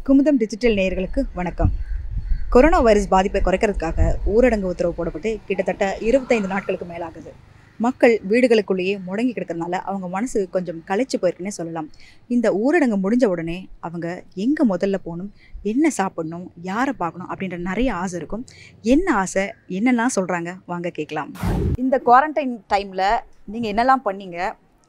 Kumudam digital நேயர்களுக்கு வணக்கம் corona virus பாதிப்பை குறைக்கிறதுக்காக ஊரடங்கு உத்தரவு போடப்பட்டு கிட்டத்தட்ட இருபத்தைந்து நாட்களுக்கு மேலாகுது மக்கள் வீடுகளுக்குள்ளேயே முடங்கி கிடக்கிறதுனால அவங்க மனசு கொஞ்சம் களைச்சு போயிருக்குன்னே சொல்லலாம் இந்த ஊரடங்கு முடிஞ்ச உடனே அவங்க எங்கே முதல்ல போகணும் என்ன சாப்பிடணும் யாரை பார்க்கணும் அப்படின்ற நிறைய ஆசை இருக்கும் என்ன ஆசை என்னெல்லாம் சொல்கிறாங்க வாங்க கேட்கலாம் இந்த குவாரண்டைன் டைமில் நீங்கள் என்னெல்லாம் பண்ணீங்க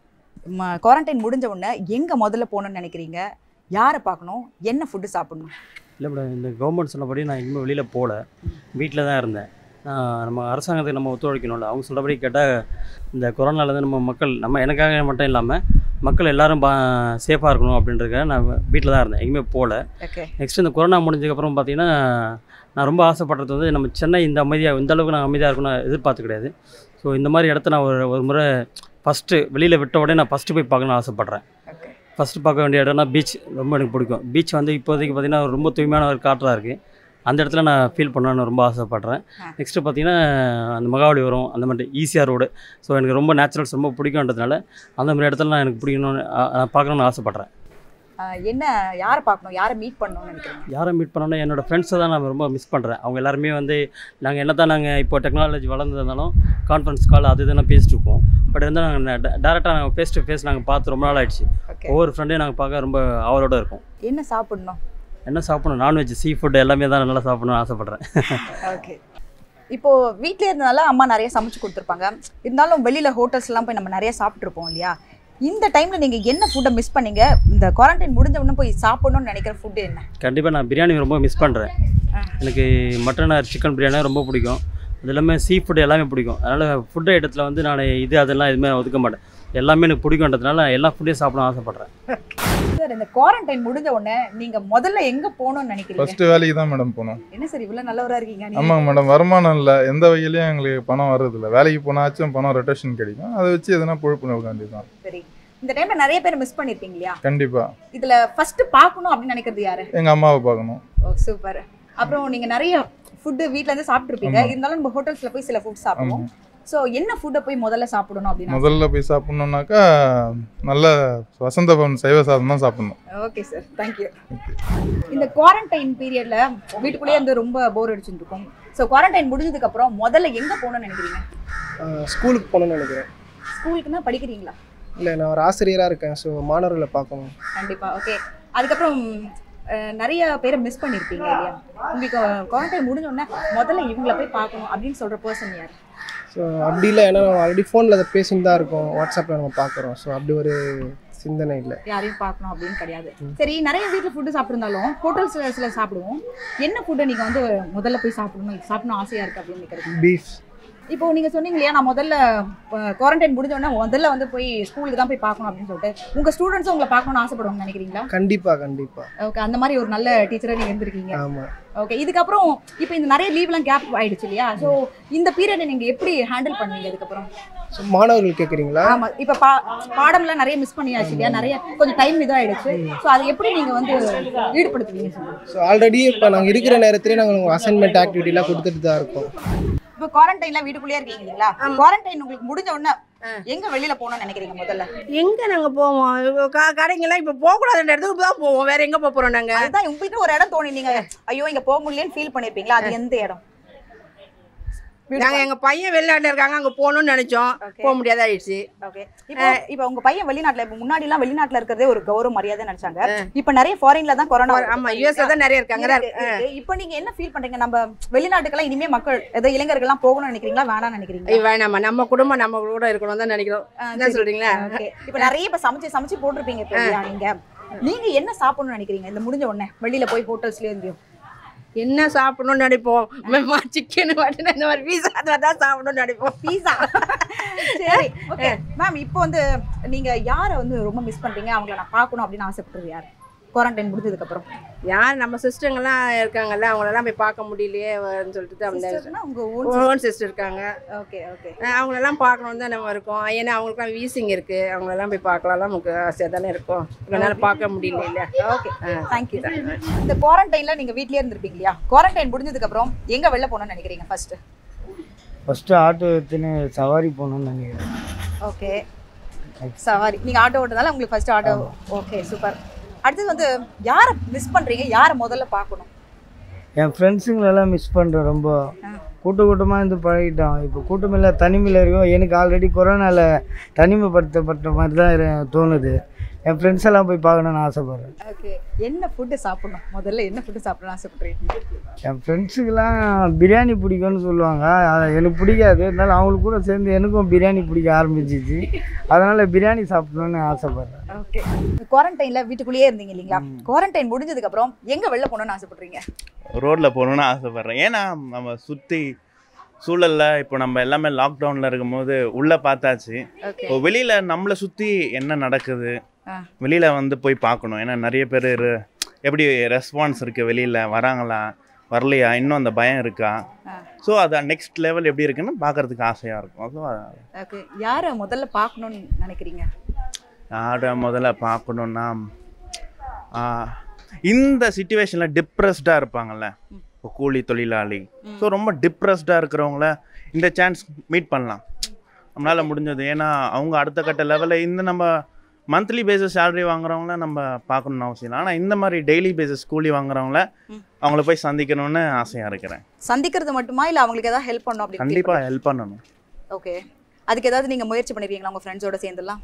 குவாரண்டைன் முடிஞ்ச உடனே எங்கே முதல்ல போகணும்னு நினைக்கிறீங்க யாரை பார்க்கணும் என்ன ஃபுட்டு சாப்பிடணும் இல்லை மேடம் இந்த கவர்மெண்ட் சொன்னபடி நான் எங்கேயுமே வெளியில் போகல வீட்டில் தான் இருந்தேன் நான் நம்ம அரசாங்கத்துக்கு நம்ம ஒத்துழைக்கணும்ல அவங்க சொல்கிறபடி கேட்டால் இந்த கொரோனாலேருந்து நம்ம மக்கள் நம்ம எனக்காக மட்டும் இல்லாமல் மக்கள் எல்லாரும் பா சேஃபாக இருக்கணும் அப்படின்றதுக்காக நான் வீட்டில் தான் இருந்தேன் எங்கேயுமே போகல ஓகே நெக்ஸ்ட் இந்த கொரோனா முடிஞ்சதுக்கப்புறம் பார்த்தீங்கன்னா நான் ரொம்ப ஆசைப்படுறது வந்து நம்ம சென்னை இந்த அமைதியாக இந்த அளவுக்கு நான் அமைதியாக இருக்கணும்னு எதிர்பார்த்து கிடையாது ஸோ இந்த மாதிரி இடத்த நான் ஒரு ஒரு முறை ஃபஸ்ட்டு வெளியில் விட்ட உடனே நான் ஃபஸ்ட்டு போய் பார்க்கணும்னு ஆசைப்பட்றேன் ஓகே ஃபஸ்ட்டு பார்க்க வேண்டிய இடம்னா பீச் ரொம்ப எனக்கு பிடிக்கும் பீச் வந்து இப்போதைக்கு பார்த்தீங்கன்னா ரொம்ப தூய்மையான ஒரு காற்றாக இருக்குது அந்த இடத்துல நான் ஃபீல் பண்ணணும்னு ரொம்ப ஆசைப்பட்றேன் ஆ. நெக்ஸ்ட்டு பார்த்தீங்கன்னா அந்த மகாபலிபுரம் அந்த மாதிரி ஈஸியாக ரோடு ஸோ எனக்கு ரொம்ப நேச்சுரல்ஸ் ரொம்ப பிடிக்கும்ன்றதுனால அந்த மாதிரி இடத்துல நான் எனக்கு பிடிக்கணும்னு ஆ- நான் பார்க்கணும்னு ஆசைப்பட்றேன் என்ன யாரை பார்க்கணும் யாரை மீட் பண்ணணும்னு நினைக்கிறீங்க யாரை மீட் பண்ணோன்னா என்னோடய ஃப்ரெண்ட்ஸை தான் நான் ரொம்ப மிஸ் பண்ணுறேன் அவங்க எல்லாருமே வந்து நாங்கள் என்ன தான் நாங்கள் இப்போ டெக்னாலஜி வளர்ந்ததுனாலும் கான்ஃபரன்ஸ் கால் அது இதெல்லாம் பேசிட்டு இருப்போம் பட் வந்து நாங்கள் டேரெக்டாக நாங்கள் ஃபேஸ் டு ஃபேஸ் நாங்கள் பார்த்து ரொம்ப நாள் ஆயிடுச்சு ஓகே ஒவ்வொரு ஃப்ரெண்டையும் நாங்கள் பார்க்க ரொம்ப ஆவலோட இருக்கோம் என்ன சாப்பிடணும் என்ன சாப்பிடணும் நான்வெஜ் சீ ஃபுட் எல்லாமே தான் நல்லா சாப்பிடணும்னு ஆசைப்பட்றேன் ஓகே இப்போ வீட்டிலே இருந்தனால அம்மா நிறைய சமைச்சு கொடுத்துருப்பாங்க இருந்தாலும் வெளியில ஹோட்டல்ஸ்லாம் போய் நம்ம நிறைய சாப்பிட்ருப்போம் இல்லையா இந்த டைம்ல நீங்க என்ன ஃபுட்டை மிஸ் பண்ணீங்க இந்த குவாரண்டைன் முடிஞ்ச உடனே போய் சாப்பிடணும்னு நினைக்கிற ஃபுட் என்ன கண்டிப்பாக நான் பிரியாணி ரொம்ப மிஸ் பண்ணுறேன் ஆ. எனக்கு மட்டன் ஆர் சிக்கன் பிரியாணி ரொம்ப பிடிக்கும் அது எல்லாமே சீ ஃபுட் எல்லாமே பிடிக்கும் அதனால் ஃபுட் ஐட்டத்தில் வந்து நான் இது அதெல்லாம் எதுவுமே ஒதுக்க மாட்டேன் எல்லாமே எனக்கு பிடிக்குன்றதுனால நான் எல்லா ஃபுட்டையும் சாப்பிடணும் ஆசைப்பட்றேன் சார் இந்த குவாரண்டைன் முடிஞ்ச உடனே நீங்க முதல்ல எங்க போகணும்னு நினைக்கிறீங்க ஃபர்ஸ்ட் வேலைக்கு தான் மேடம் போனோம் என்ன சார் இவ்வளவு நல்லவரா இருக்கீங்க நீங்க? ஆமாங்க மேடம் வருமானம் இல்லை எந்த வகையிலையும் எங்களுக்கு பணம் வர்றதில்ல வேலைக்கு போனாச்சும் பணம் ரொட்டேஷன் கிடைக்கும் அதை வச்சு எதுனா பொழுப்பு நோக்க வேண்டியதுதான் சரி இந்த டைம்ல நிறைய பேர் மிஸ் பண்ணிருப்பீங்க இல்லையா கண்டிப்பா இதுல ஃபர்ஸ்ட் பார்க்கணும் அப்படின்னு நினைக்கிறது யாரு எங்க அம்மாவை பார்க்கணும் ஓ சூப்பர் அப்புறம் நீங்க நிறைய ஃபுட்டு வீட்ல இருந்து சாப்பிட்டுருப்பீங்க ஆமா. இருந்தாலும் நம்ம ஹோட்டல்ஸ்ல போய் சில ஃபுட் சாப்பிடுவோம் ஆமா. சோ என்ன ஃபுட்டை போய் முதல்ல சாப்பிடணும் அப்படின்னு முதல்ல போய் சாப்பிட்ணுன்னாக்கா நல்ல வசந்த பவன் சைவ சாதம் தான் சாப்பிடணும் ஓகே சார் தேங்க்யூ இந்த குவாரண்டைன் பீரியட்ல வீட்டுக்குள்ளேயே வந்து ரொம்ப போர் அடிச்சுட்டு இருக்கும் ஸோ குவாரண்டைன் முடிஞ்சதுக்கு அப்புறம் முதல்ல எங்க போகணும்னு நினைக்கிறீங்க ஆஹ் ஸ்கூலுக்கு போகணும்னு நினைக்கிறேன் ஸ்கூலுக்குன்னா படிக்கிறீங்களா இல்லை நான் ஒரு ஆசிரியராக இருக்கேன் ஸோ மாணவர்களை பார்க்கணும் கண்டிப்பா ஓகே அதுக்கப்புறம் அஹ், நிறைய பேரை மிஸ் பண்ணியிருப்பீங்க இல்லையா உங்களுக்கு குவாரண்டைன் முடிஞ்ச உடனே முதல்ல இவங்கள போய் பார்க்கணும் அப்படின்னு சொல்ற பர்சன் யார் ஸோ அப்படி இல்லை ஏன்னா நம்ம ஆல்ரெடி ஃபோனில் அதை பேசிட்டு தான் இருக்கோம் வாட்ஸ்அப்பில் நம்ம பார்க்குறோம் ஸோ அப்படி ஒரு சிந்தனை இல்லை யாரையும் பார்க்கணும் அப்படின்னு கிடையாது சரி நிறைய வீட்டில் ஃபுட்டு சாப்பிட்ருந்தாலும் ஹோட்டல்ஸில் சில சாப்பிடுவோம் என்ன ஃபுட்டை நீங்கள் வந்து முதல்ல போய் சாப்பிடணும் இது சாப்பிடணும் ஆசையாக இருக்குது அப்படின்னு நினைக்கிறது பீஃப் இப்போ நீங்கள் சொன்னீங்க இல்லையா நான் முதல்ல குவாரண்டைன் முடிஞ்ச உடனே முதல்ல வந்து போய் ஸ்கூலுக்கு தான் போய் பார்க்கணும் அப்படின்னு சொல்லிட்டு உங்கள் ஸ்டூடெண்ட்ஸும் உங்களை பார்க்கணும்னு ஆசைப்படுவாங்கன்னு நினைக்கிறீங்களா கண்டிப்பாக கண்டிப்பாக ஓகே அந்த மாதிரி ஒரு நல்ல டீச்சராக நீங்கள் இருந்திருக்கீங்க ஆமாம் ஓகே இதுக்கப்புறம் இப்போ இந்த நிறைய லீவ்லாம் கேப் ஆயிடுச்சு இல்லையா ஸோ இந்த பீரியடை நீங்கள் எப்படி ஹேண்டில் பண்ணீங்க இதுக்கப்புறம் ஸோ மாணவர்கள் கேட்குறீங்களா ஆமா இப்ப பா பாடம்லாம் நிறைய மிஸ் பண்ணியாச்சு இல்லையா நிறைய கொஞ்சம் டைம் இதாயிடுச்சு ஸோ அதை எப்படி நீங்க வந்து ஈடுபடுத்துவீங்க சொல்லுங்க ஸோ ஆல்ரெடி இப்போ நாங்கள் இருக்கிற நேரத்திலே நாங்கள் அசைன்மெண்ட் ஆக்டிவிட்டிலாம் கொடுத்துட்டு தான் இருக்கோம் இப்போ குவாரண்டைன்ல வீட்டுக்குள்ளேயே இருக்கீங்க இல்லைங்களா குவாரண்டைன் உங்களுக்கு முடிஞ்ச உடனே எங்க வெளியில போகணும்னு நினைக்கிறீங்க முதல்ல எங்க நாங்க போவோம் இப்போ க- கடைங்கெல்லாம் இப்ப போக கூடாதுன்ற இடத்துக்கு தான் போவோம் வேற எங்க போக போறோம் நாங்க அதுதான் உங்களுக்கு ஒரு இடம் தோணி நீங்க ஐயோ இங்க போக முடியலன்னு ஃபீல் பண்ணிருப்பீங்களா அது எந்த இடம் நாங்க எங்க பையன் வெளிநாட்டுல இருக்காங்க அங்க போகணும்னு நினைச்சோம் Okay. போக முடியாத ஆயிடுச்சு ஓகே இப்போ இப்போ உங்க பையன் வெளிநாட்டுல இப்போ முன்னாடி எல்லாம் வெளிநாட்டுல இருக்கிறதே ஒரு கௌரவ மரியாதை நினைச்சாங்க இப்போ நிறைய ஃபாரின்ல தான் கொரோனா ஆமா யூஎஸ்ல தான் நிறைய இருக்காங்க இருக்கு, இருக்கு. இப்போ நீங்க என்ன ஃபீல் பண்றீங்க நம்ம வெளிநாட்டுக்கெல்லாம் இனிமே மக்கள் ஏதோ இளைஞர்கள்லாம் போகணும்னு நினைக்கிறீங்களா வேணாம்னு நினைக்கிறீங்களா ஐயோ, வேணாம்மா நம்ம குடும்பம் நம்ம கூட இருக்கணும் தான் நினைக்கிறோம் என்ன சொல்றீங்களா ஓகே இப்போ நிறைய இப்ப சமைச்சு சமைச்சு போட்டிருப்பீங்க இப்போ இல்லையா நீங்க நீங்க என்ன சாப்பிடணும்னு நினைக்கிறீங்க இந்த முடிஞ்ச உடனே வெளியில போய் ஹோட்டல்ஸ்ல இருந்து என்ன சாப்பிடணும்னு நினைப்போம் சிக்கன் மட்டன் இந்த மாதிரி பீஸா தான் சாப்பிடணும்னு நினைப்போம் பீஸா சரி ஓகே மேம் இப்போ வந்து நீங்க யாரை வந்து ரொம்ப மிஸ் பண்றீங்க அவங்கள நான் பார்க்கணும் அப்படின்னு ஆசைப்படுறது யார் குவாரண்டைன் முடிஞ்சதுக்கு அப்புறம் யார் நம்ம சிஸ்டருங்கெல்லாம் இருக்காங்கல்ல அவங்களெல்லாம் போய் பார்க்க முடியலையே வரேன்னு சொல்லிட்டு அந்த சிஸ்டர்னா உங்க ஓன் ஓன் சிஸ்டர் இருக்காங்க ஓகே ஓகே அஹ் அவங்களெல்லாம் பார்க்கணும் தான் நம்ம இருக்கோம் ஏன்னா அவங்களுக்குலாம் வீசிங் இருக்கு அவங்களெல்லாம் போய் பார்க்கலாம் நமக்கு ஆசையாக தானே இருக்கும் இதனால பார்க்க முடியல இல்ல ஓகே தேங்க்யூ இந்த குவாரண்டைன்ல நீங்க வீட்லயே இருந்திருப்பீங்க இல்லையா குவாரண்டைன் முடிஞ்சதுக்கு அப்புறம் எங்க வெளில போகணும்னு நினைக்கிறீங்க ஃபர்ஸ்ட் ஃபஸ்ட்டு ஆட்டோ எடுத்துன்னு சவாரி போகணும்னு நினைக்கிறேன் ஓகே சவாரி நீங்க ஆட்டோ ஓட்டுறதால உங்களுக்கு ஃபர்ஸ்ட் ஆட்டோ ஓகே சூப்பர் அடுத்தது வந்து யாரை மிஸ் பண்றீங்க யாரை முதல்ல பார்க்கணும் என் ஃப்ரெண்ட்ஸுங்களெல்லாம் மிஸ் பண்ணுறேன் ரொம்ப கூட்ட கூட்டமாக இருந்து பழகிட்டோம் இப்போ கூட்டமில்ல தனிமையில் இருக்கும் எனக்கு ஆல்ரெடி கொரோனாவில் தனிமைப்படுத்தப்பட்ட மாதிரி தான் இரு- தோணுது என் ஃப்ரெண்ட்ஸ் எல்லாம் போய் பார்க்கணுன்னு ஆசைப்பட்றேன் ஓகே என்ன ஃபுட்டு சாப்பிடணும் முதல்ல என்ன ஃபுட்டு சாப்பிடணும்னு ஆசைப்படுறீங்க என் ஃப்ரெண்ட்ஸுக்கெல்லாம் பிரியாணி பிடிக்கும்னு சொல்லுவாங்க அது எனக்கு பிடிக்காது இருந்தாலும் அவங்களுக்கு கூட சேர்ந்து எனக்கும் பிரியாணி பிடிக்க ஆரம்பிச்சிச்சு அதனால் பிரியாணி சாப்பிடணுன்னு ஆசைப்பட்றேன் ஓகே குவாரண்டைன்ல வீட்டுக்குள்ளேயே இருந்தீங்க இல்லைங்களா குவாரண்டைன் முடிஞ்சதுக்கு அப்புறம் எங்க வெளில போகணும்னு ஆசைப்படுறீங்க ரோட்டில் போகணுன்னு ஆசைப்பட்றேன் ஏன்னா நம்ம சுற்றி சூழலில் இப்போ நம்ம எல்லாமே லாக்டவுனில் இருக்கும்போது உள்ளே பார்த்தாச்சு ஓகே இப்போ வெளியில் நம்மளை சுற்றி என்ன நடக்குது ஆ. வெளியில் வந்து போய் பார்க்கணும் ஏன்னா நிறைய பேர் எப்படி ரெஸ்பான்ஸ் இருக்குது வெளியில் வராங்களா வரலையா இன்னும் அந்த பயம் இருக்கா ஆ. ஸோ அது நெக்ஸ்ட் லெவல் எப்படி இருக்குன்னு பார்க்கறதுக்கு ஆசையாக இருக்கும் ஸோ ஓகே யாரை முதல்ல பார்க்கணும்னு நினைக்கிறீங்க யாரை முதல்ல பார்க்கணுன்னா ஆ, இந்த சுச்சுவேஷனில் டிப்ரெஸ்டாக இருப்பாங்கல்ல இப்போ கூலி தொழிலாளி ஸோ ரொம்ப டிப்ரெஸ்டாக இருக்கிறவங்கள இந்த சான்ஸ் மீட் பண்ணலாம் நம்மளால் முடிஞ்சது ஏன்னா அவங்க அடுத்த கட்ட லெவலில் இந்த நம்ம மந்த்லி பேசிஸ் சேலரி வாங்குறவங்கள நம்ம பார்க்கணும்னு அவசியம் இல்லை ஆனால் இந்த மாதிரி டெய்லி பேசிஸ் கூலி வாங்குறவங்கள ம். அவங்கள போய் சந்திக்கணும்னு ஆசையாக இருக்கிறேன் சந்திக்கிறது மட்டுமா இல்ல அவங்களுக்கு ஏதாவது ஹெல்ப் பண்ணணும் அப்படி கண்டிப்பாக ஹெல்ப் பண்ணணும் ஓகே அதுக்கு ஏதாவது நீங்க முயற்சி பண்ணிருக்கீங்களா உங்க ஃப்ரெண்ட்ஸோட சேர்ந்துலாம்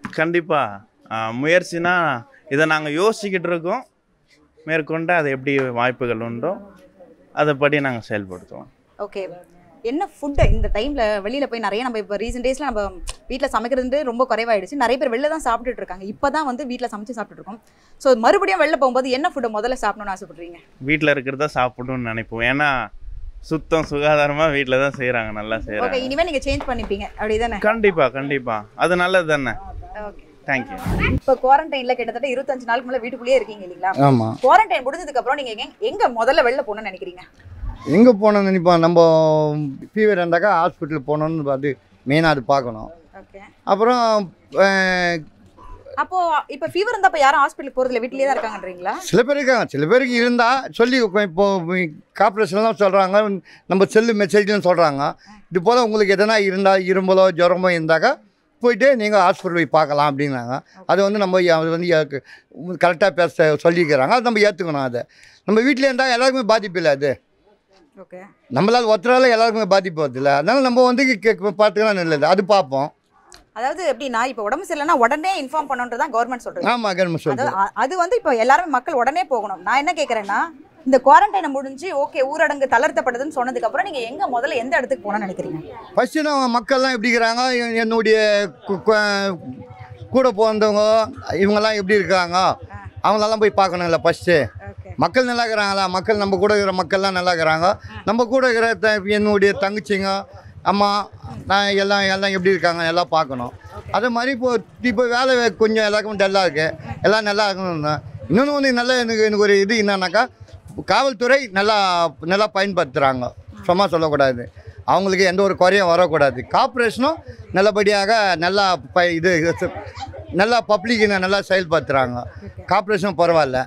கண்டிப்பாக முயற்சினா இதை நாங்கள் யோசிச்சுக்கிட்டு இருக்கோம் மேற்கொண்டு அது எப்படி வாய்ப்புகள் உண்டோ அதைப்படி நாங்கள் செயல்படுத்துவோம் ஓகே என்ன ஃபுட்டு இந்த டைம்ல வெளியில போய் நிறைய நம்ம இப்போ ரீசெண்ட் டேஸ்ல நம்ம வீட்ல சமைக்கிறது ரொம்ப குறைவாயிடுச்சு நிறைய பேர் வெளில தான் சாப்பிட்டுட்டு இருக்காங்க இப்பதான் வந்து வீட்ல சமைச்சு சாப்பிட்டுட்டு இருக்கோம் ஸோ மறுபடியும் வெளில போகும்போது என்ன ஃபுட்டை முதல்ல சாப்பிடணும்னு ஆசைப்படுறீங்க வீட்டில் இருக்கிறத சாப்பிடணும்னு நினைப்போம் ஏன்னா சுத்தம் சுகாதாரமாக வீட்டில் தான் செய்கிறாங்க நல்லா ஓகே செய்கிறாங்க இனிமே நீங்க சேஞ்ச் பண்ணிப்பீங்க அப்படிதானே கண்டிப்பாக கண்டிப்பாக அது நல்லது தானே ஓகே தேங்க்யூ இப்போ குவாரண்டைன்ல கிட்டத்தட்ட இருபத்தஞ்சு நாளுக்கு மேல வீட்டுக்குள்ளேயே இருக்கீங்க இல்லைங்களா ஆமாம் குவாரண்டைன் முடிஞ்சதுக்கு அப்புறம் நீங்க எங்க- எங்க முதல்ல வெளில போகணும்னு நினைக்கிறீங்க எங்கே போகணும்னு நினைப்போம் நம்ம ஃபீவர் இருந்தாக்கா ஹாஸ்பிட்டல் போகணுன்னு அது மெயினாக அது பார்க்கணும் ஓகே அப்புறம் அஹ், அப்போ இப்போ ஃபீவர் இருந்தா இப்போ யாரும் ஹாஸ்பிட்டல் போறதுல வீட்லயே தான் இருக்காங்கன்றீங்களா சில பேர் இருக்காங்க சில பேருக்கு இருந்தால் சொல்லி இப்போ கார்பரேஷன்லாம் சொல்கிறாங்க நம்ம செல்லு மெசேஜ்லாம் சொல்கிறாங்க இது போல் உங்களுக்கு எதனா இருந்தால் இரும்பலோ ஜுரமோ இருந்தாக்கா போயிட்டு நீங்கள் ஹாஸ்பிட்டல் போய் பார்க்கலாம் அப்படின்னாங்க அது வந்து நம்ம அது வந்து கரெக்டாக பேச சொல்லிக்கிறாங்க அது நம்ம ஏற்றுக்கணும் அதை நம்ம வீட்டில் இருந்தால் எல்லாருக்குமே பாதிப்பு இல்லை அது ஓகே நம்மளால் ஒருத்தரால் எல்லாருக்குமே பாதிப்பு வருது இல்லை அதனால நம்ம வந்து கே- பார்த்துக்கலாம் நல்லது அது பார்ப்போம் அதாவது எப்படின்னா இப்போ உடம்பு சரியில்லைன்னா உடனே இன்ஃபார்ம் பண்ணணுன்றது தான் கவர்மெண்ட் சொல்றது ஆமாம் கவர்மெண்ட் சொல்லுது அதாவது அ- அது வந்து இப்போ எல்லாருமே மக்கள் உடனே போகணும் நான் என்ன கேட்குறேன்னா இந்த குவாரண்டைனை முடிஞ்சு ஓகே ஊரடங்கு தளர்த்தப்படுதுன்னு சொன்னதுக்கு அப்புறம் நீங்க எங்க முதல்ல எந்த இடத்துக்கு போகணும்னு நினைக்கிறீங்க ஃபஸ்ட்டு நம்ம மக்கள்லாம் எப்படி இருக்கிறாங்க எ- என்னுடைய கு- கு- கூட பிறந்தவங்க இவங்கெல்லாம் எப்படி இருக்காங்க அவங்களெல்லாம் போய் பார்க்கணும்ல ஃபஸ்ட்டு ஓகே மக்கள் நல்லா இருக்கிறாங்களா மக்கள் நம்ம கூட இருக்கிற மக்கள்லாம் நல்லா இருக்கிறாங்க நம்ம கூட இருக்கிற த என்னுடைய தங்கச்சிங்க அம்மா நான் எல்லாம் எல்லாம் எப்படி இருக்காங்க எல்லாம் பார்க்கணும் அதே மாதிரி இப்போ இப்போ வேலை கொஞ்சம் எல்லாருக்கும் டல்லாக இருக்குது எல்லாம் நல்லா இருக்கணும் இன்னொன்று ஒன்று நல்ல எனக்கு எனக்கு ஒரு இது என்னன்னாக்கா காவல்துறை நல்லா நல்லா பயன்படுத்துகிறாங்க சும்மா சொல்லக்கூடாது அவங்களுக்கு எந்த ஒரு குறையும் வரக்கூடாது கார்ப்பரேஷனும் நல்லபடியாக நல்லா ப இது இது நல்லா பப்ளிக் நல்லா செயல்படுத்துகிறாங்க கார்ப்பரேஷனும் பரவாயில்ல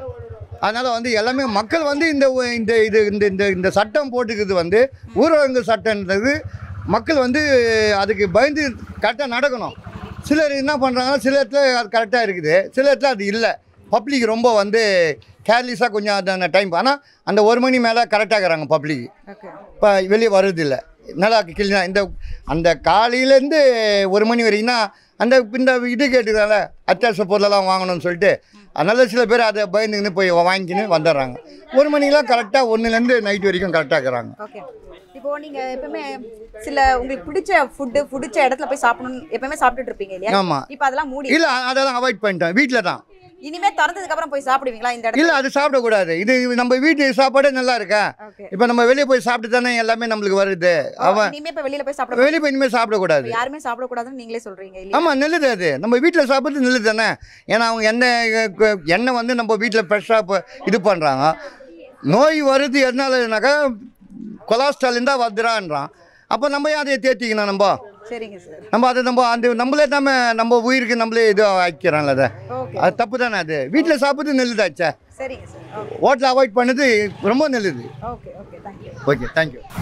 அதனால் வந்து எல்லாமே மக்கள் வந்து இந்த ஒ- இந்த இது இந்த இந்த இந்த சட்டம் போட்டுக்கிறது வந்து ஊரடங்கு சட்டம்ன்றது மக்கள் வந்து அதுக்கு பயந்து கரெக்டாக நடக்கணும் சிலர் என்ன பண்ணுறாங்கன்னா சில இடத்துல அது கரெக்டாக இருக்குது சில இடத்துல அது இல்லை பப்ளிக் ரொம்ப வந்து கேர்லெஸ்ஸாக கொஞ்சம் அது அந்த டைம் ஆனால் அந்த ஒரு மணி மேலே கரெக்டாக இருக்கிறாங்க பப்ளிக் ஓகே இப்போ வெளியே வர்றதில்ல நல்லா கிளீனா இந்த அந்த காலையிலேருந்து ஒரு மணி வரைக்கும்னா அந்த இந்த இது கேட்டுக்கிறாங்க அத்தியாவசிய பொருளெல்லாம் வாங்கணும்னு சொல்லிட்டு அதனால சில பேர் அதை பயந்துக்கின்னு போய் வாங்கிக்கின்னு வந்துடுறாங்க ஒரு மணிக்கெலாம் கரெக்டாக ஒன்றுலேருந்து நைட் வரைக்கும் கரெக்டாக இருக்கிறாங்க ஓகே இப்போ நீங்க எப்பவுமே சில உங்களுக்கு பிடிச்ச ஃபுட்டு பிடிச்ச இடத்துல போய் சாப்பிடணும் எப்பவுமே சாப்பிட்டுட்டு இருப்பீங்க இல்லையா ஆமாம் இப்போ அதெல்லாம் மூடி இல்லை அதெல்லாம் அவாய்ட் பண்ணிட்டேன் வீட்டில் தான் இனிமே திறந்ததுக்கு அப்புறம் போய் சாப்பிடுவீங்களா இந்த இல்லை இடத்துல அது சாப்பிடக்கூடாது இது நம்ம வீட்டு சாப்பாடே நல்லா இருக்கா ஓகே இப்போ நம்ம வெளியே போய் சாப்பிட்டு தானே எல்லாமே நம்மளுக்கு வருது அவன் இனிமே இப்போ வெளியில போய் சாப்பிட வெளியே போய் இனிமேல் சாப்பிடக்கூடாது இப்ப யாருமே சாப்பிடக்கூடாதுன்னு நீங்களே சொல்றீங்க இல்லையா ஆமாம் நல்லது அது நம்ம வீட்டில் சாப்பிட்றது நல்லது தானே ஏன்னா அவங்க எண்ணெய் க- எண்ணெய் வந்து நம்ம வீட்டில் ஃப்ரெஷ்ஷாக இது பண்ணுறாங்க நோய் வருது எதனாலனாக்கா கொலாஸ்ட்ரால் இருந்தால் வந்துடான்றான் அப்போ நம்ம ஏன் அதை தேர்த்திக்கணும் நம்ம சரிங்க சார் நம்ம அதை நம்ம அந்த நம்மளே நம்ம நம்ம உயிருக்கு நம்மளே இது ஆக்கிக்கிறோம்ல அதை ஓகே அது தப்பு தானே அது வீட்டில் சாப்பிட்றது நல்லதாச்சே சரிங்க சார் ஓகே ஹோட்டல் அவாய்ட் பண்ணது ரொம்ப நல்லது okay okay thank you okay thank you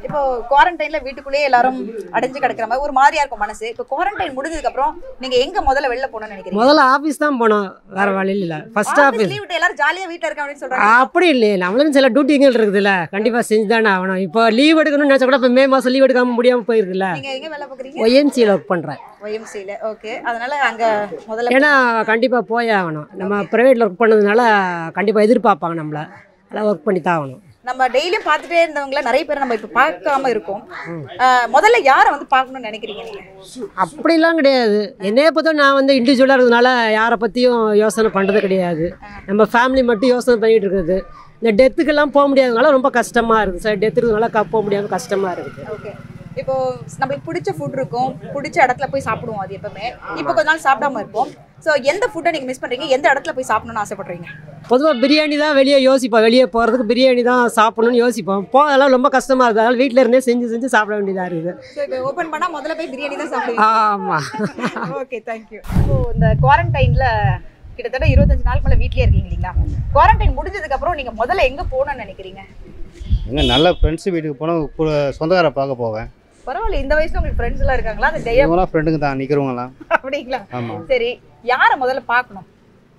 இப்போ குவாரண்டைன்ல வீட்டுக்குள்ளேயே எல்லாரும் அடைஞ்சு கிடக்குற மாதிரி ஒரு மாதிரியா இருக்கும் மனசு இப்போ குவாரண்டைன் முடிஞ்சதுக்கு அப்புறம் நீங்க எங்க முதல்ல வெளில போகணும்னு நினைக்கிறீங்க முதல்ல ஆஃபீஸ் தான் போனோம் வேற வழியில் இல்லை ஃபர்ஸ்ட் ஆஃபீஸ் லீவ் விட்டு எல்லாரும் ஜாலியா வீட்ல இருக்க அப்படின்னு சொல்றாங்க அப்படி இல்லையே நம்மளும் சில டியூட்டிகள் இருக்குதுல்ல கண்டிப்பாக செஞ்சு தானே ஆகணும் இப்போ லீவ் எடுக்கணும்னு நினச்சா கூட இப்போ மே மாதம் லீவ் எடுக்காமல் முடியாமல் போயிருக்குல்ல நீங்க எங்க வேலை பாக்குறீங்க ஒய்எம்சியில் ஒர்க் பண்ணுறேன் ஒய்எம்சில ஓகே அதனால அங்க முதல்ல ஏன்னா கண்டிப்பாக போயே ஆகணும் நம்ம ப்ரைவேட்டில் ஒர்க் பண்ணதுனால கண்டிப்பாக எதிர்பார்ப்பாங்க நம்மளை அதெல்லாம் ஒர்க் பண்ணி தான் ஆகணும் நம்ம டெய்லியும் பார்த்துட்டே இருந்தவங்கள நிறைய பேர் நம்ம இப்ப பார்க்காம இருக்கோம் ஆஹ் முதல்ல யாரை வந்து பார்க்கணும்னு நினைக்கிறீங்க நீங்க அப்படிலாம் கிடையாது என்னைய பொறுத்த நான் வந்து இண்டிவிஜுவலாக இருக்கிறதுனால யாரை பற்றியும் யோசனை பண்ணுறது கிடையாது நம்ம ஃபேமிலி மட்டும் யோசனை பண்ணிகிட்டு இருக்குது இந்த டெத்துக்கெல்லாம் போக முடியாதனால ரொம்ப கஷ்டமாக இருக்குது சார் டெத்து இருக்கிறதுனால க- போக முடியாமல் கஷ்டமாக இருக்குது ஓகே இப்போ நம்மளுக்கு பிடிச்ச ஃபுட் இருக்கும் பிடிச்ச இடத்துல போய் சாப்பிடுவோம் அது எப்பவுமே இப்போ கொஞ்ச நாள் சாப்பிடாம இருப்போம் ஸோ எந்த ஃபுட்டை நீங்க மிஸ் பண்றீங்க எந்த இடத்துல போய் சாப்பிடணும்னு ஆசைப்படுறீங்க பொதுவாக பிரியாணி தான் வெளியே யோசிப்போம் வெளியே போகிறதுக்கு பிரியாணி தான் சாப்பிடணும்னு யோசிப்போம் போகலாம் ரொம்ப கஷ்டமாக இருக்குது அதனால் வீட்டில் இருந்தே செஞ்சு செஞ்சு சாப்பிட வேண்டியதாக இருக்குது ஸோ இப்போ ஓப்பன் பண்ணா முதல்ல போய் பிரியாணி தான் சாப்பிடுவீங்க ஆமாம் ஓகே தேங்க்யூ இப்போ இந்த குவாரண்டைன்ல கிட்டத்தட்ட இருபத்தஞ்சு நாள் மேல வீட்லயே இருக்கீங்க இல்லைங்களா குவாரண்டைன் முடிஞ்சதுக்கு அப்புறம் நீங்க முதல்ல எங்க போகணும்னு நினைக்கிறீங்க எங்க நல்ல ஃப்ரெண்ட்ஸு வீட்டுக்கு போனால் சொந்தக்காரை பார்க்க போவேன் பரவாயில்ல இந்த வயசுல உங்களுக்கு ஃப்ரெண்ட்ஸ் எல்லாம் இருக்காங்களா அந்த டெய்லி இவங்களாம் ஃப்ரெண்டுங்க தான் நிற்கிறவங்களாம் அப்படிங்களா ஆமாம் சரி யாரை முதல்ல பார்க்கணும்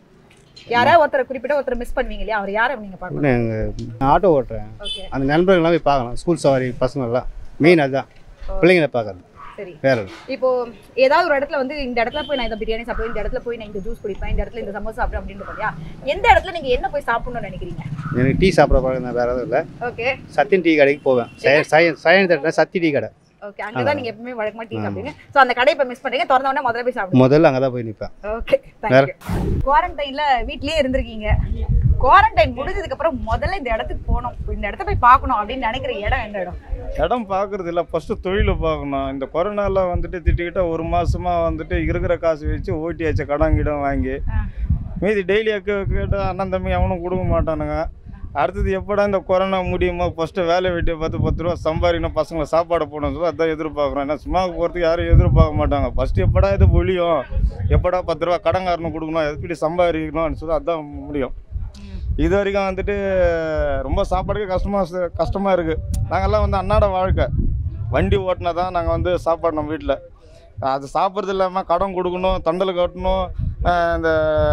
யாராவது ஒருத்தரை குறிப்பிட்ட ஒருத்தர் மிஸ் பண்ணுவீங்க இல்லையா அவர் யாரை நீங்க பார்க்கணும் எங்கள் ஆட்டோ ஓட்டுறேன் ஓகே அந்த நண்பர்கள்லாம் போய் பார்க்கலாம் ஸ்கூல் சவாரி பசங்கள்லாம் மெயின் அதுதான் பிள்ளைங்களை பார்க்கறது சரி வேற இப்போ ஏதாவது ஒரு இடத்துல வந்து இந்த இடத்துல போய் நான் இந்த பிரியாணி சாப்பிடுவேன் இந்த இடத்துல போய் நான் இந்த ஜூஸ் குடிப்பேன் இந்த இடத்துல இந்த சமோசா சாப்பிடுவேன் அப்படின்னு இல்லையா எந்த இடத்துல நீங்க என்ன போய் சாப்பிடணும்னு நினைக்கிறீங்க எனக்கு டீ சாப்பிட்ற பழக்கம் தான் வேற எதுவும் இல்லை ஓகே சத்தின் டீ கடைக்கு போவேன் சய- சய- சயன் தேட்டர் சத்தி டீ கடை ஓகே அங்கதான் நீங்க எப்பவுமே வழக்கமா டீ சாப்பிடுங்க சோ அந்த கடை இப்ப மிஸ் பண்றீங்க திறந்த உடனே முதல்ல போய் சாப்பிடுங்க முதல்ல அங்கே தான் போய் நிற்பேன் ஓகே தேங்க்யூ குவாரண்டைன்ல வீட்லயே இருந்திருக்கீங்க குவாரண்டைன் முடிஞ்சதுக்கு அப்புறம் முதல்ல இந்த இடத்துக்கு போகணும் இந்த இடத்த போய் பார்க்கணும் அப்படின்னு நினைக்கிற இடம் எந்த இடம் இடம் பார்க்குறது இல்லை ஃபஸ்ட்டு தொழிலை பார்க்கணும் இந்த கொரோனாவில் வந்துட்டு திட்டிக்கிட்ட ஒரு மாதமாக வந்துட்டு இருக்கிற காசு வச்சு ஓட்டியாச்சு கடன் கிடம் வாங்கி மீதி டெய்லி கேட்டால் அண்ணன் தம்பி அவனும் கொடுக்க மாட்டானுங்க அடுத்தது எப்படா இந்த கொரோனா முடியுமோ ஃபஸ்ட்டு வேலை வெட்டியை பார்த்து பத்து ரூபா சம்பாதிக்கணும் பசங்களை சாப்பாடு போடணும் சொல்லி அதான் எதிர்பார்க்குறோம் ஏன்னா சும்மா போகிறதுக்கு யாரும் எதிர்பார்க்க மாட்டாங்க ஃபஸ்ட்டு எப்படா இது ஒழியும் எப்படா பத்து ரூபா கடன்காரனு கொடுக்கணும் எப்படி சம்பாதிக்கணும்னு சொல்லி அதான் முடியும் இது வரைக்கும் வந்துட்டு ரொம்ப சாப்பாடுக்கு கஷ்டமாக கஷ்டமாக இருக்குது நாங்கள்லாம் வந்து அன்னாட வாழ்க்கை வண்டி ஓட்டினா தான் நாங்கள் வந்து சாப்பாடு நம்ம வீட்டில் அது சாப்பிட்றது இல்லாமல் கடன் கொடுக்கணும் தண்டல் கட்டணும் ஆஹ் இந்த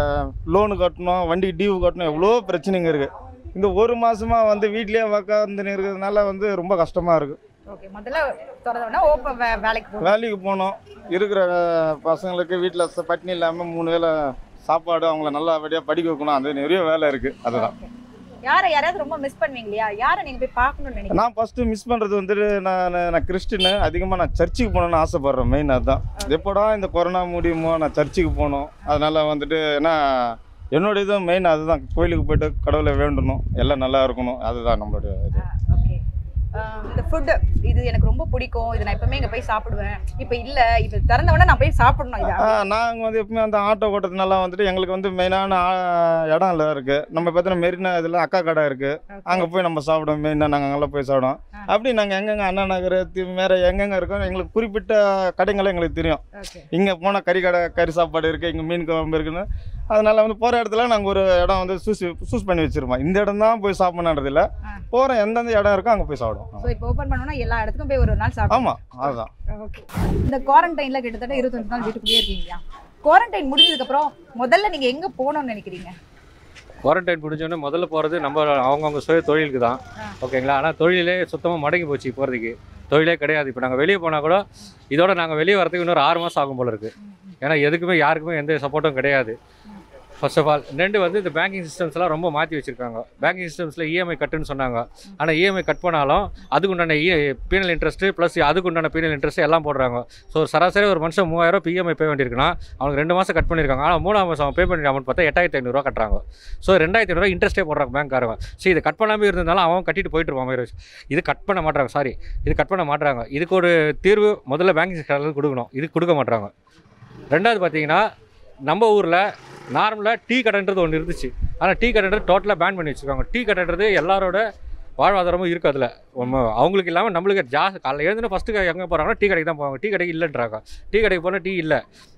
லோனு கட்டணும் வண்டிக்கு டியூ கட்டணும் எவ்வளோ பிரச்சனைங்க இருக்குது இந்த ஒரு மாதமாக வந்து வீட்லேயே உக்காந்து இருக்கிறதுனால வந்து ரொம்ப கஷ்டமாக இருக்குது ஓகே முதல்ல திறந்த உடனே ஓப்பன் வேலைக்கு போகணும் வேலைக்கு போனோம் இருக்கிற பசங்களுக்கு வீட்டில் பட்டினி இல்லாமல் மூணு வேளை சாப்பாடு அவங்கள நல்லபடியாக படிக்க வைக்கணும் அது நிறைய வேலை இருக்குது அதுதான் யாரை யாராவது ரொம்ப மிஸ் பண்ணுவீங்க இல்லையா யாரை நீங்க போய் பார்க்கணும்னு நினைக்கிறீங்க நான் ஃபஸ்ட்டு மிஸ் பண்ணுறது வந்துட்டு நான் நான் கிறிஸ்டின்னு அதிகமாக நான் சர்ச்சுக்கு போகணுன்னு ஆசைப்பட்றேன் மெயின் அதுதான் எப்போடா இந்த கொரோனா முடியுமோ நான் சர்ச்சுக்கு போகணும் அதனால் வந்துட்டு ஏன்னா என்னோட இதுவும் மெயின் அதுதான் கோயிலுக்கு போயிட்டு கடவுளை வேண்டணும் எல்லாம் நல்லா இருக்கணும் அதுதான் நம்மளுடைய இது ஓகே இந்த ஃபுட் இது எனக்கு ரொம்ப பிடிக்கும் இது நான் எப்பவுமே இங்க போய் சாப்பிடுவேன் இப்போ இல்ல இப்போ திறந்த உடனே நான் போய் சாப்பிடணும் இது நாங்கள் வந்து எப்பவுமே அந்த ஆட்டோ ஓட்டுறதுனால வந்துட்டு எங்களுக்கு வந்து மெயினான இடம் இல்லை இருக்குது நம்ம பார்த்தீங்கன்னா மெரினா இதில் அக்கா கடை இருக்குது அங்கே போய் நம்ம சாப்பிடுவோம் மெயினாக நாங்கள் அங்கெல்லாம் போய் சாப்பிடுவோம் அப்படி நாங்கள் எங்கெங்கே அண்ணா நகர் தி- வேற எங்கெங்கே இருக்கோம் எங்களுக்கு குறிப்பிட்ட கடைங்களும் எங்களுக்கு தெரியும் இங்கே போனால் கறி கடை கறி சாப்பாடு இருக்குது இங்கே மீன் குழம்பு இருக்குன்னு அதனால வந்து போகிற இடத்துல நாங்கள் ஒரு இடம் வந்து சூஸ் சூஸ் பண்ணி வச்சிருப்போம் இந்த இடம் தான் போய் சாப்பிடணுன்றது இல்லை போகிற எந்தெந்த இடம் இருக்கோ அங்கே போய் சாப்பிடுவோம் ஸோ இப்போ ஓப்பன் பண்ணோம்னா எல்லா இடத்துக்கும் போய் ஒரு நாள் சாப்பிடுவோம் ஆமாம் அதுதான் ஓகே இந்த குவாரண்டைன்ல கிட்டத்தட்ட இருபத்தஞ்சு நாள் வீட்டுக்குள்ளேயே இருக்கீங்க குவாரண்டைன் முடிஞ்சதுக்கு அப்புறம் முதல்ல நீங்க எங்க போகணும்னு நினைக்கிறீங்க குவாரண்டைன் முடிஞ்சோடனே முதல்ல போகிறது நம்ம அவங்கவுங்க சுய தொழிலுக்கு தான் ஓகேங்களா ஆனால் தொழிலே சுத்தமாக மடங்கி போச்சு போகிறதுக்கு தொழிலே கிடையாது இப்போ நாங்கள் வெளியே போனால் கூட இதோட நாங்கள் வெளியே வரதுக்கு இன்னொரு ஆறு மாதம் ஆகும் போல இருக்குது ஏன்னா எதுக்குமே யாருக்குமே எந்த சப்போர்ட்டும் கிடையாது ஃபர்ஸ்ட் ஆஃப் ஆல் ரெண்டு வந்து இந்த பேங்கிங் சிஸ்டம்ஸ்லாம் ரொம்ப மாற்றி வச்சுருக்காங்க பேங்கிங் சிஸ்டம்ஸில் இஎம்ஐ கட்டுன்னு சொன்னாங்க ஆனால் இஎம்ஐ கட் பண்ணாலும் அதுக்கு உண்டான பீனல் இன்ட்ரெஸ்ட்டு ப்ளஸ் அதுக்கு உண்டான பீனல் இன்ட்ரெஸ்ட் எல்லாம் போடுறாங்க ஸோ சராசரி ஒரு மனுஷன் மூவாயிரம் பிஎம்ஐ பே வேண்டியிருக்குன்னா அவனுக்கு ரெண்டு மாதம் கட் பண்ணியிருக்காங்க ஆனால் மூணாம் மாதம் அவன் பே பண்ணிருக்க அமௌண்ட் பார்த்தா எட்டாயிரத்தி ஐநூறுரூவா கட்டுறாங்க ஸோ ரெண்டாயிரத்தி ஐநூறுவா இன்ட்ரெஸ்ட்டே போடுறாங்க பேங்க்காரங்க சரி இது கட் பண்ணாமல் இருந்ததாலும் அவன் கட்டிட்டு போயிட்டு இருப்பான் மாதிரி இது கட் பண்ண மாட்டாங்க சாரி இது கட் பண்ண மாட்டாங்க இதுக்கு ஒரு தீர்வு முதல்ல பேங்கிங் செக்டர்லேருந்து கொடுக்கணும் இது கொடுக்க மாட்டாங்க ரெண்டாவது பார்த்தீங்கன்னா நம்ம ஊரில் நார்மலாக டீ கடைன்றது ஒன்று இருந்துச்சு ஆனால் டீ கடைன்றது டோட்டலாக பேன் பண்ணி வச்சுருக்காங்க டீ கடைன்றது எல்லாரோட வாழ்வாதாரமும் இருக்குது அதில் அவங்களுக்கு இல்லாமல் நம்மளுக்கு ஜாஸ்தி காலைல எழுந்துன்னு ஃபஸ்ட்டு எங்கே போகிறாங்கன்னா டீ கடைக்கு தான் போவாங்க டீ கடைக்கு இல்லைன்றாங்க டீ கடைக்கு போனால் டீ இல்லை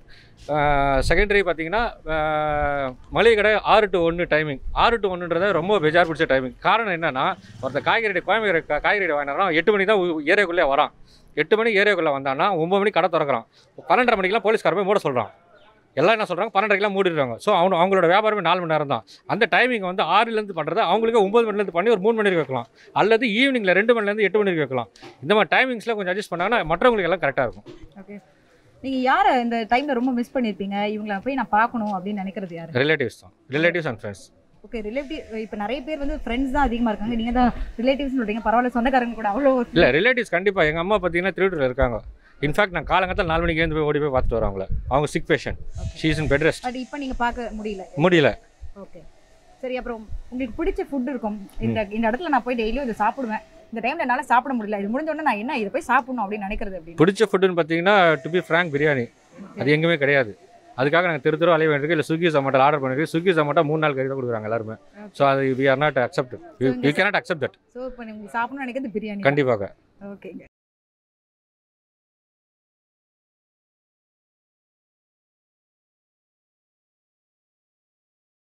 செகண்டரி பார்த்தீங்கன்னா ஆஹ், மளிகை கடை ஆறு டு ஒன்று டைமிங் ஆறு டு ஒன்றுன்றத ரொம்ப பெஜார் பிடிச்ச டைமிங் காரணம் என்னன்னா ஒருத்தர் காய்கறி கோயம்பேடு கா- காய்கறி வாங்கினா எட்டு மணிக்கு தான் ஊ- ஏரியாக்குள்ளே வரான் எட்டு மணிக்கு ஏரியாக்குள்ளே வந்தான்னா ஒம்பது மணிக்கு கடை திறக்கிறான் பன்னெண்டரை மணிக்கெலாம் போலீஸ்கார போய் மூட சொல்கிறான் எல்லாம் என்ன சொல்கிறாங்க பன்னெண்டரைக்கெலாம் மூடிடுறாங்க ஸோ அவங்க அவங்களோட வியாபாரமே நாலு மணி நேரம் தான் அந்த டைமிங் வந்து ஆறுலேருந்து பண்ணுறது அவங்களுக்கு ஒம்பது மணிலேருந்து பண்ணி ஒரு மூணு மணி வரைக்கும் வைக்கலாம் அல்லது ஈவினிங்கில் ரெண்டு மணிலேருந்து எட்டு மணி வரைக்கும் வைக்கலாம் இந்த மாதிரி டைமிங்ஸில் கொஞ்சம் அட்ஜஸ்ட் பண்ணாங்கன்னா மற்றவங்களுக்கு எல்லாம் கரெக்டாக இருக்கும் ஓகே நீங்கள் யாரை இந்த டைமில் ரொம்ப மிஸ் பண்ணியிருப்பீங்க இவங்கள போய் நான் பார்க்கணும் அப்படின்னு நினைக்கிறது யார் ரிலேட்டிவ்ஸ் தான் relatives and friends okay relative இப்போ நிறைய பேர் வந்து ஃப்ரெண்ட்ஸ் தான் அதிகமாக இருக்காங்க நீங்கள் தான் ரிலேட்டிவ்ஸ் சொல்கிறீங்க பரவாயில்ல சொந்தக்காரங்க கூட அவ்வளோ இல்லை ரிலேட்டிவ்ஸ் கண்டிப்பாக எங்கள் அம்மா பார்த்தீங்கன்னா திருவள்ளூரில் இருக்காங்க இன்ஃபேக்ட் நான் காலங்கத்தில் நாலு மணிக்கு எழுந்து போய் ஓடி போய் பார்த்துட்டு வரேன் அவங்கள அவங்க sick patient she's in bed rest but இப்போ நீங்கள் பார்க்க முடியல முடியல ஓகே சரி அப்புறம் உங்களுக்கு பிடிச்ச ஃபுட் இருக்கும் இந்த இந்த இடத்துல நான் போய் டெய்லியும் இதை சாப்பிடுவேன் இந்த டைம்ல என்னால சாப்பிட முடியல இது முடிஞ்ச உடனே நான் என்ன இதை போய் சாப்பிடணும் அப்படின்னு நினைக்கிறது அப்படின்னு பிடிச்ச ஃபுட்டுன்னு பார்த்தீங்கன்னா டு பி ஃப்ராங்க் பிரியாணி அது எங்கேயுமே கிடையாது அதுக்காக நாங்கள் தெரு தெரு அலைய வேண்டியிருக்கு இல்லை ஸ்விக்கி ஜொமேட்டோ ஆர்டர் பண்ணிருக்கு ஸ்விக்கி ஜொமேட்டோ மூணு நாள் கறி தான் கொடுக்குறாங்க எல்லாருமே ஸோ அது we are not accept you you cannot accept that so இப்போ உங்களுக்கு சாப்பிடணும்னு நினைக்கிறது பிரியாணி கண்டிப்பாக ஓகேங்க